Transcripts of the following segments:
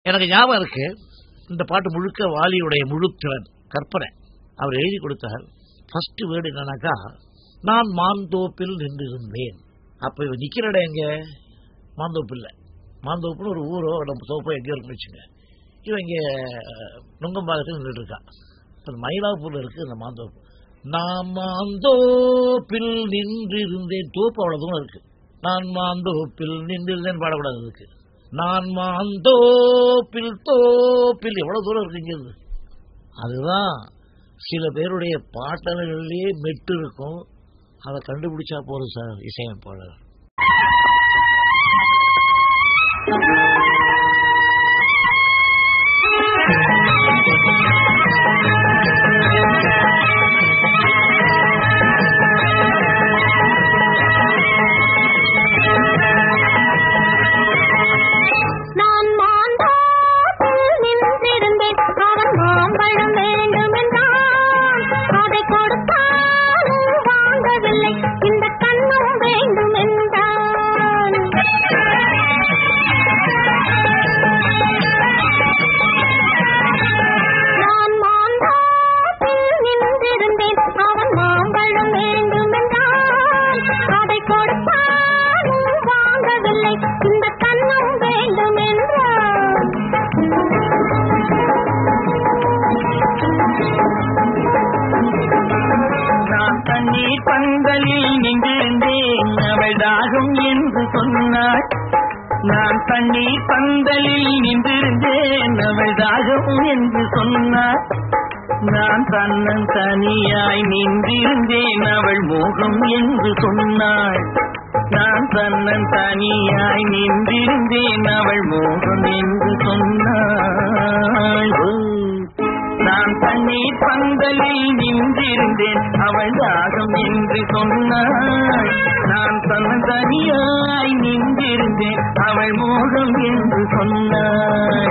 எனக்கு ஞாபகம் இருக்கு இந்த பாட்டு முழுக்க வாலியுடைய முழு திறன் கற்பனை அவர் எழுதி கொடுத்தார் ஃபர்ஸ்ட் வேர்டு என்னன்னாக்கா நான் மாந்தோப்பில் நின்றிருந்தேன் அப்ப இவன் நிக்கிற இடம் எங்க மாந்தோப்பு இல்லை மாந்தோப்புன்னு ஒரு ஊரோ நம்ம தோப்போ எங்கேயோ இருக்குன்னு வச்சுங்க இவன் இங்கே நுங்கம்பாக்கத்தில் நின்றுட்டு இருக்கான் அது மயிலாப்பூர்ல இருக்கு இந்த மாந்தோப்பு நான் மாந்தோப்பில் நின்றிருந்தேன் தோப்பு அவ்வளவு தூரம் இருக்கு நான் மாந்தோப்பில் நின்றிருந்தேன் பாடக்கூடாது இருக்கு நான் மாந்தோப்பில் தோப்பில் எவ்வளவு தூரம் இருக்கு இங்கிருந்து அதுதான் சில பேருடைய பாட்டல்களிலேயே மெட்டு இருக்கும் அதை கண்டுபிடிச்சா போதும் சார் இசையமைப்பாளர் நான் மாந்தோப்பில் நின்றிருந்தேன் அவன் மாம்பழம் வேண்டும் என்றான் அதை கொடுத்தாலும் வாங்கவில்லை இந்த கண்ணம் வேண்டும் என்றான் நான் மாந்தோப்பில் நின்றிருந்தேன் அவன் மாம்பழம் வேண்டும் என்றான் அதை கொடுத்தாலும் வாங்கவில்லை இந்த கண்ணம் வேண்டும் என்றான் நான் தண்ணீர் பந்தலில் நின்றிருந்தேன் அவள் தாகம் என்று சொன்னாள் நான் தண்ணீர் பந்தலில் நின்றிருந்தேன் அவள் தாகம் என்று சொன்னாள் நான் தன்னன் தனியாய் நின்றிருந்தேன் அவள் மோகம் என்று சொன்னாள் நான் தன்னன் தனியாய் நின்றிருந்தேன் அவள் மோகம் என்று சொன்னாள் ஓ. நான் தண்ணீர் பந்தலில் நின்றிருந்தேன் அவள் தாகம் என்று சொன்னாள் நான் தன் தனியாய் நின்றிருந்தேன் அவள் மோகம் என்று சொன்னாள்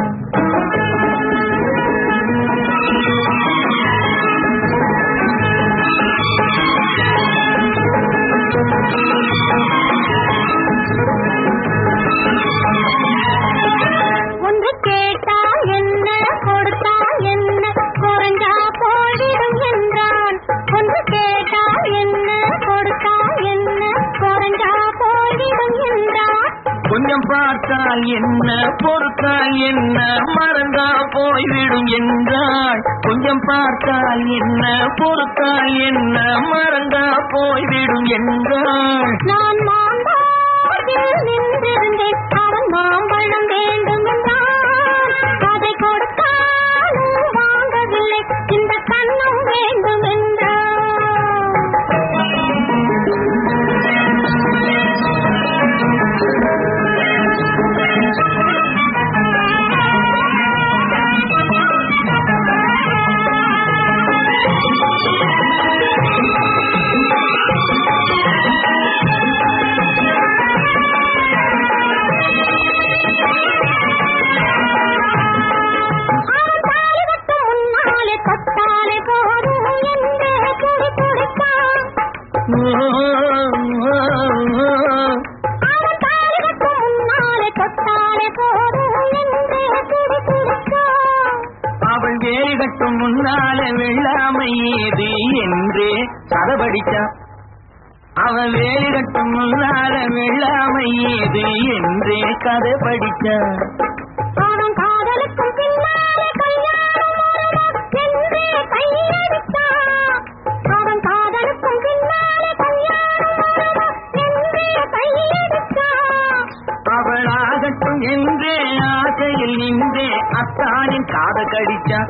ஒன்று கேட்டால் என்ன கொடுத்தால் என்ன குறைஞ்சா போயிடும் என்றான் ஒன்று கேட்டால் என்ன கொடுத்தால் என்ன குறைஞ்சா போயிடும் என்றான் கொஞ்சம் பார்த்தால் என்ன பொறுத்தால் என்ன மறந்தா போய்விடும் என்றாள் கொஞ்சம் பார்த்தால் என்ன பொறுத்தால் என்ன மறந்தா போய்விடும் என்றாள் நான் மாம்பழத்தில் நின்றிருந்தேன் அவன் மாம்பழம் வேண்டும் என்றான் அதை கொடுத்தாலும் வாங்கவில்லை இந்த கண்ணம் வேண்டும் என்றான் அவன் தாலிகட்டு முன்னாலே தொட்டாலே போதும் என்று துடி துடித்தான் அவன் தாலிகட்டு முன்னாலே தொட்டாலே போதும் என்று துடி துடித்தான் அவள் வேறு கட்டும் முன்னால வெள்ளாமை ஏது என்றே கதபடிச்சான் அவள் வேறு கட்டும் முன்னால வெள்ளாமை ஏது என்றே கதை படிச்சான் அவன் காதலுக்கும் பின்னாலே கல்யாணம் என்றே கையடித்தான் அவன் காதலுக்கும் பின்னாலே கல்யாணம் என்றே கையடித்தான் அவளாகட்டும் என்றே ஆசையில் நின்றே அத்தானின் காத கடிச்சான்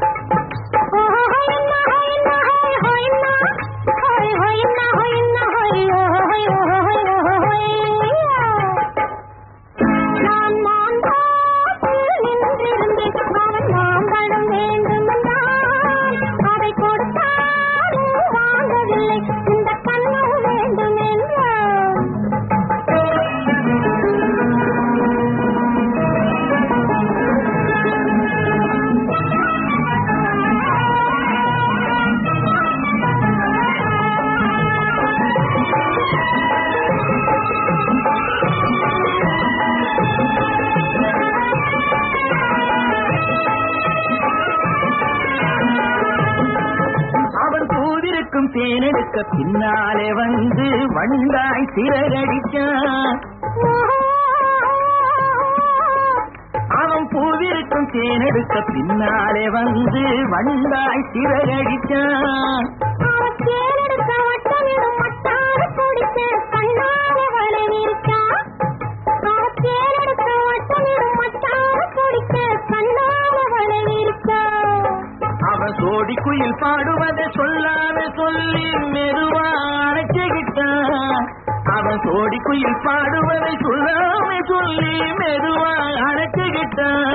நான் மாந்தாப்பில் நின்றிருந்தேன் அவன் மாம்பழம் வேண்டும் என்றான் அதை கொடுத்தாலும் வாங்கவில்லை இந்த கண்ணம் வேண்டும் என்றான் தேனெடுக்க பின்னாலே வந்து வண்டாய் சிறகடிச்சான் அவன் பூவிருக்கும் தேனெடுக்க பின்னாலே வந்து வண்டாய் சிறகடிச்சான் அவன் தேனெடுக்க வட்டமிடும் மட்டார குடிக்க கண்ணால வளைவிருக்கா. அவன் தேனெடுக்க வட்டமிடும் மட்டார குடிக்க கண்ணால வளைவிருக்கா. அவன் சோடி குயில் பாடுவதை சொல்லாத சொல்லி மெதுவா அணைச்சுக்கிட்டான் அவன் சோடி குயில் பாடுவதை சொல்லாம சொல்லி மெதுவா அணைச்சுக்கிட்டான்